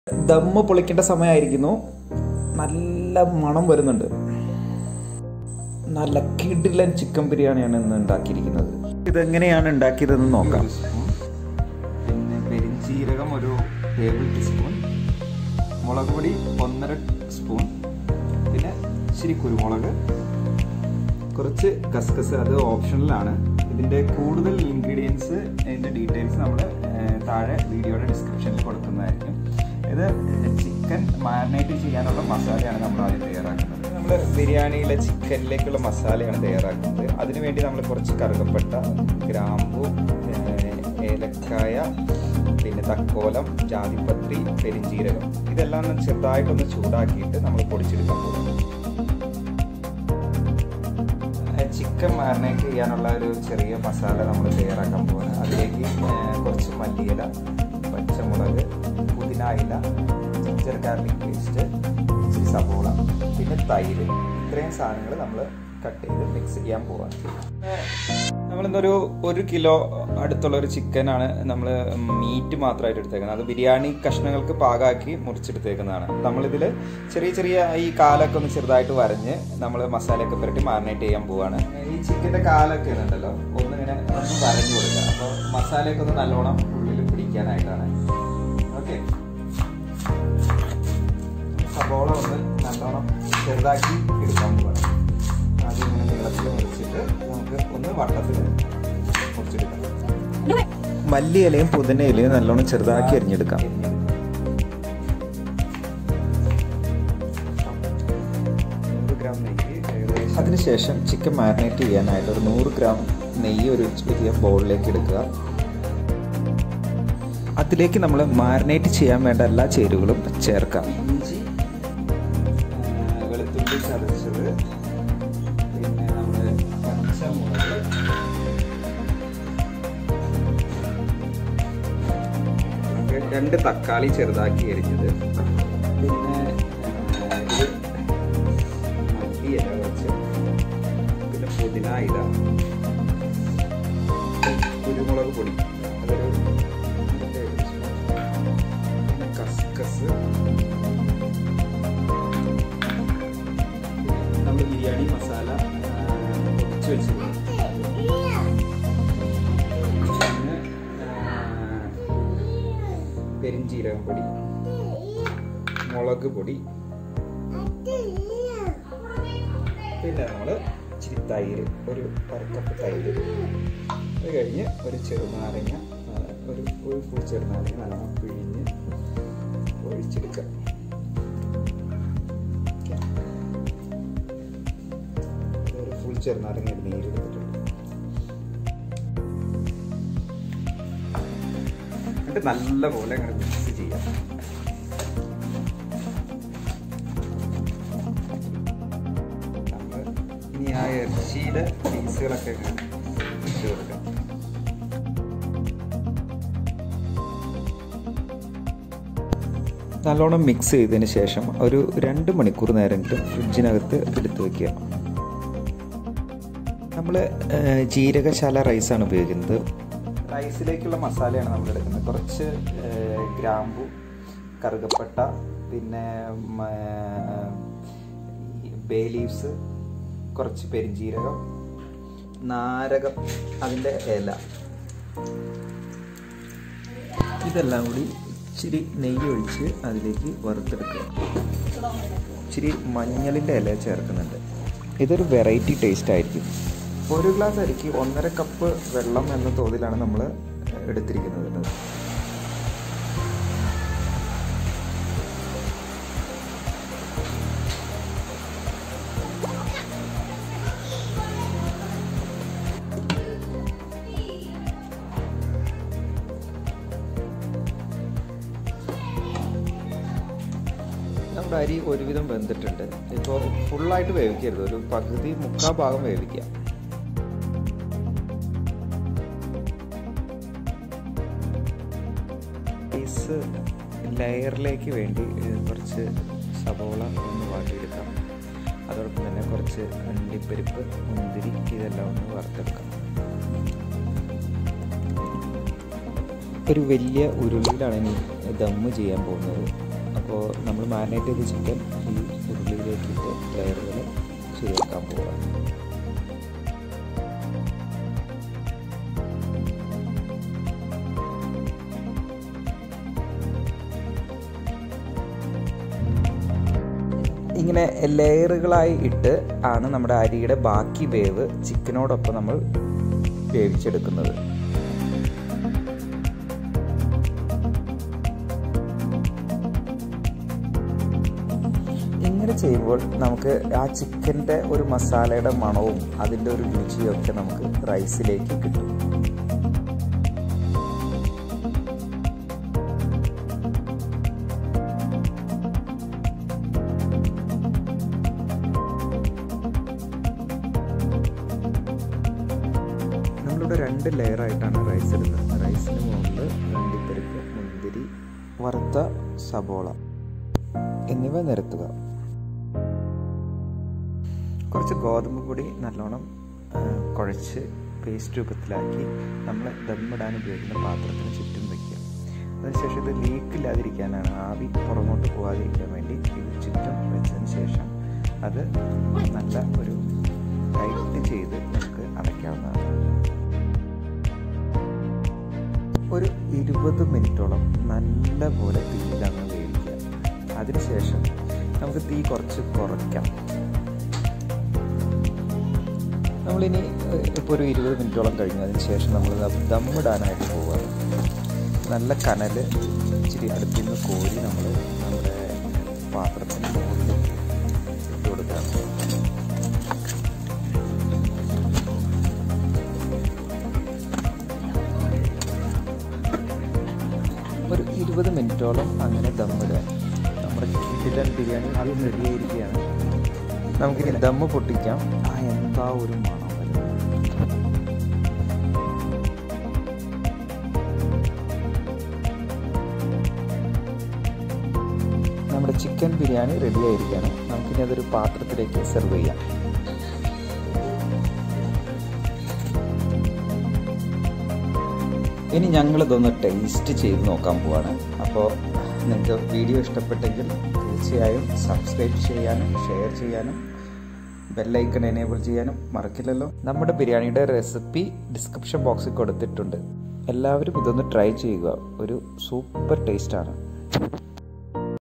ദമ്മ് പൊളിക്കേണ്ട സമയമായിരിക്കുന്നു നല്ല മണം വരുന്നുണ്ട് നല്ല കിടിലൻ ചിക്കൻ ബിരിയാണിയാണ് ഇന്ന് ഉണ്ടാക്കിയിരിക്കുന്നത് ഇതെങ്ങനെയാണ് ഉണ്ടാക്കിയതെന്ന് നോക്കാം പിന്നെ പെരിഞ്ചീരകം ഒരു ടേബിൾ ടീസ്പൂൺ മുളക് പൊടി ഒന്നര സ്പൂൺ പിന്നെ ഇച്ചിരി കുരുമുളക് കുറച്ച് കസ്കസ് അത് ഓപ്ഷണലാണ് ഇതിൻ്റെ കൂടുതൽ ഇൻഗ്രീഡിയൻസ് ഇതിൻ്റെ ഡീറ്റെയിൽസ് നമ്മൾ താഴെ വീഡിയോയുടെ ഡിസ്ക്രിപ്ഷനിൽ കൊടുക്കുന്നതായിരിക്കും ഇത് ചിക്കൻ മാരിനേറ്റ് ചെയ്യാനുള്ള മസാലയാണ് നമ്മൾ ആദ്യം തയ്യാറാക്കുന്നത് നമ്മൾ ബിരിയാണിയിലെ ചിക്കനിലേക്കുള്ള മസാലയാണ് തയ്യാറാക്കുന്നത് അതിനുവേണ്ടി നമ്മൾ കുറച്ച് കറുകപ്പട്ട ഗ്രാമ്പു ഏഹ്, ഏലക്കായ പിന്നെ തക്കോലം ജാതിപത്രി പെരിഞ്ചീരകം ഇതെല്ലാം ഒന്ന് ചെറുതായിട്ടൊന്ന് ചൂടാക്കിയിട്ട് നമ്മൾ പൊടിച്ചെടുക്കാൻ പോകും ചിക്കൻ മാരിനേറ്റ് ചെയ്യാനുള്ള ഒരു ചെറിയ മസാല നമ്മൾ തയ്യാറാക്കാൻ പോകുന്നത് അതിലേക്ക് ഏഹ്, കുറച്ച് മല്ലിയില പച്ചമുളക് പുതിന ഇല ജിഞ്ചർ ഗാർലിക് പേസ്റ്റ് ഇച്ചിരി സബോള പിന്നെ തൈര് ഇത്രയും സാധനങ്ങൾ നമ്മൾ കട്ട് ചെയ്ത് മിക്സ് ചെയ്യാൻ പോവാണ് നമ്മളിന്നൊരു ഒരു കിലോ അടുത്തുള്ള ഒരു ചിക്കനാണ് നമ്മൾ മീറ്റ് മാത്രമായിട്ട് എടുത്തേക്കുന്നത് അത് ബിരിയാണി കഷ്ണങ്ങൾക്ക് പാകാക്കി മുറിച്ചെടുത്തേക്കുന്നതാണ് നമ്മളിതിൽ ചെറിയ ചെറിയ ഈ കാലൊക്കെ ഒന്ന് ചെറുതായിട്ട് വരഞ്ഞ് നമ്മൾ മസാലയൊക്കെ പുരട്ടി മാറിനേറ്റ് ചെയ്യാൻ പോവാണ് ഈ ചിക്കൻ്റെ കാലൊക്കെ ഉണ്ടല്ലോ ഒന്നിങ്ങനെ ഒന്ന് വരഞ്ഞു കൊടുക്കുക അപ്പോൾ മസാലയൊക്കെ ഒന്ന് നല്ലോണം ഉള്ളിൽ പിടിക്കാനായിട്ടാണ് ഓക്കെ സബോള ഒന്ന് നല്ലോണം ചെറുതാക്കി എടുക്കാൻ പോവാണ് ആദ്യം ഇങ്ങനെ നീളത്തിൽ മുറിച്ചിട്ട് നമുക്ക് ഒന്ന് വട്ടത്തിൽ മുറിച്ചെടുക്കാം മല്ലി ഇലയും പുതിന ഇലയും നല്ലോണം ചെറുതാക്കി അരിഞ്ഞെടുക്കാം നൂറ് ഗ്രാം നെയ്യ് ഏകദേശം അതിനുശേഷം ചിക്കൻ മാരിനേറ്റ് ചെയ്യാനായിട്ട് ഒരു നൂറ് ഗ്രാം നെയ്യ് ഒരു വലിയ ബൗളിലേക്ക് എടുക്കുക അതിലേക്ക് നമ്മൾ മാരിനേറ്റ് ചെയ്യാൻ വേണ്ട എല്ലാ ചേരുവകളും ചേർക്കാം ഇഞ്ചി ആ, വെളുത്തുള്ളി ചതച്ചത് പിന്നെ നമ്മൾ പച്ചമുളക് നമുക്ക് രണ്ട് തക്കാളി ചെറുതാക്കി എരിഞ്ഞത് പിന്നെ ആ, ഇത് മല്ലിയില കുറച്ച് പിന്നെ പുതിന ഇല കുരുമുളക് പൊടി അതൊരു ടേബിൾ സ്പൂൺ പിന്നെ കസ്കസ് നമ്മൾ ബിരിയാണി മസാല പൊടിച്ച് വെച്ചിരുന്നു പിന്നെ ആ, പെരിഞ്ചീരകം പൊടി മുളക് പൊടി പിന്നെ നമ്മൾ ഇച്ചിരി തൈര് ഒരു അരക്കപ്പ് തൈര് അത് കഴിഞ്ഞ് ഒരു ചെറുനാരങ്ങ ആ, ഒരു ഒരു ഫുൾ ചെറുനാരങ്ങ നല്ലോണം പിഴിഞ്ഞ് ഒഴിച്ചെടുക്കുക ഒരു ഫുൾ ചെറുനാരങ്ങ നീര് എടുത്തിട്ടുണ്ട് എന്നിട്ട് നല്ല പോലെ അങ്ങനെ മിക്സ് ചെയ്യാം നമ്മൾ ഇനി ആ ഇറച്ചിയുടെ പീസുകളൊക്കെ ഇങ്ങനെ ഇട്ട് കൊടുക്കാം നല്ലോണം മിക്സ് ചെയ്തതിന് ശേഷം ഒരു രണ്ട് മണിക്കൂർ നേരമെങ്കിലും ഫ്രിഡ്ജിനകത്ത് എടുത്ത് വയ്ക്കുക നമ്മൾ ജീരകശാല റൈസാണ് ഉപയോഗിക്കുന്നത് റൈസിലേക്കുള്ള മസാലയാണ് നമ്മൾ എടുക്കുന്നത് കുറച്ച് ഏഹ്, ഗ്രാമ്പു കറുകപ്പട്ട പിന്നെ മ, ഈ ബേ ലീവ്സ് കുറച്ച് പെരിഞ്ജീരകം നാരകം അതിൻ്റെ ഇല ഇതെല്ലാം കൂടി ഇച്ചിരി നെയ്യ് ഒഴിച്ച് അതിലേക്ക് വറുത്തെടുക്കുക ഇച്ചിരി മഞ്ഞളിൻ്റെ ഇല ചേർക്കുന്നുണ്ട് ഇതൊരു വെറൈറ്റി ടേസ്റ്റ് ആയിരിക്കും ഒരു ഗ്ലാസ് അരിക്ക് ഒന്നര കപ്പ് വെള്ളം എന്ന തോതിലാണ് നമ്മൾ എടുത്തിരിക്കുന്നത് നമ്മുടെ അരി ഒരുവിധം വെന്തിട്ടുണ്ട് ഇപ്പോൾ ഫുള്ളായിട്ട് വേവിക്കരുത് ഒരു പകുതി മുക്കാൽ ഭാഗം വേവിക്കുക പീസ് ലെയറിലേക്ക് വേണ്ടി ഏഹ്, കുറച്ച് സവോള ഒന്ന് വാട്ടിയെടുക്കാം അതോടൊപ്പം തന്നെ കുറച്ച് അണ്ടിപ്പരിപ്പ് മുന്തിരി ഇതെല്ലാം ഒന്ന് വറുത്തെടുക്കാം ഒരു വലിയ ഉരുളിയിലാണ് ഇനി ദമ്മ് ചെയ്യാൻ പോകുന്നത് അപ്പോൾ നമ്മൾ മാരിനേറ്റ് ചെയ്ത ചിക്കൻ ഈ ഉരുളിയിലേക്കിട്ട് ലെയറുകൾ ശരിയാക്കാൻ പോവുക ഇങ്ങനെ ലെയറുകളായി ഇട്ട് ആണ് നമ്മുടെ അരിയുടെ ബാക്കി വേവ് ചിക്കനോടൊപ്പം നമ്മൾ വേവിച്ചെടുക്കുന്നത് ഇങ്ങനെ ചെയ്യുമ്പോൾ നമുക്ക് ആ ചിക്കൻ്റെ ഒരു മസാലയുടെ മണവും അതിൻ്റെ ഒരു രുചിയും ഒക്കെ നമുക്ക് റൈസിലേക്ക് കിട്ടും നമ്മളിവിടെ രണ്ട് ലെയറായിട്ടാണ് റൈസ് ഇടുന്നത് റൈസിന് മുകളിൽ വണ്ടിപ്പരിപ്പ് മുന്തിരി വറുത്ത സബോള എന്നിവ നിരത്തുക കുറച്ച് ഗോതമ്പ് പൊടി നല്ലോണം കുഴച്ച് പേസ്റ്റ് രൂപത്തിലാക്കി നമ്മൾ ദമ്മിടാൻ ഉപയോഗിക്കുന്ന പാത്രത്തിന് ചുറ്റും വയ്ക്കുക അതിനുശേഷം ഇത് ലീക്കില്ലാതിരിക്കാനാണ് ആവി പുറമോട്ട് പോകാതിരിക്കാൻ വേണ്ടി ഇത് ചുറ്റും വെച്ചതിന് ശേഷം അത് നല്ല ഒരു ടൈറ്റ് ചെയ്ത് നമുക്ക് അടയ്ക്കാവുന്നതാണ് ഒരു ഇരുപത് മിനിറ്റോളം നല്ല പോലെ തീയിലങ്ങ് വേവിക്കുക അതിനുശേഷം നമുക്ക് തീ കുറച്ച് കുറയ്ക്കാം നമ്മളിനി ഇപ്പോൾ ഒരു ഇരുപത് മിനിറ്റോളം കഴിഞ്ഞു അതിന് ശേഷം നമ്മൾ ദമ്മിടാനായിട്ട് പോവുകയാണ് നല്ല കനൽ ഇച്ചിരി അടുപ്പിൽ നിന്ന് കോരി നമ്മൾ നമ്മുടെ പാത്രത്തിന് മുകളിലേക്ക് ഇട്ട് കൊടുക്കാം ഒരു ഇരുപത് മിനിറ്റോളം അങ്ങനെ ദമ്മിടുക നമ്മുടെ കിടിലൻ ബിരിയാണി അത് റെഡിയായിരിക്കുകയാണ് നമുക്കിനി ദമ്മ് പൊട്ടിക്കാം ആ എന്താ ഒരു മണം വരുന്നത് നമ്മുടെ ചിക്കൻ ബിരിയാണി റെഡി ആയിരിക്കുകയാണ് നമുക്കിനി അതൊരു പാത്രത്തിലേക്ക് സെർവ് ചെയ്യാം ഇനി ഞങ്ങളിതൊന്ന് ടേസ്റ്റ് ചെയ്ത് നോക്കാൻ പോവാണ് അപ്പോൾ നിങ്ങൾക്ക് വീഡിയോ ഇഷ്ടപ്പെട്ടെങ്കിൽ തീർച്ചയായും സബ്സ്ക്രൈബ് ചെയ്യാനും ഷെയർ ചെയ്യാനും ബെല്ലൈക്കൺ എനേബിൾ ചെയ്യാനും മറക്കില്ലല്ലോ നമ്മുടെ ബിരിയാണിയുടെ റെസിപ്പി ഡിസ്ക്രിപ്ഷൻ ബോക്സിൽ കൊടുത്തിട്ടുണ്ട് എല്ലാവരും ഇതൊന്ന് ട്രൈ ചെയ്യുക ഒരു സൂപ്പർ ടേസ്റ്റാണ്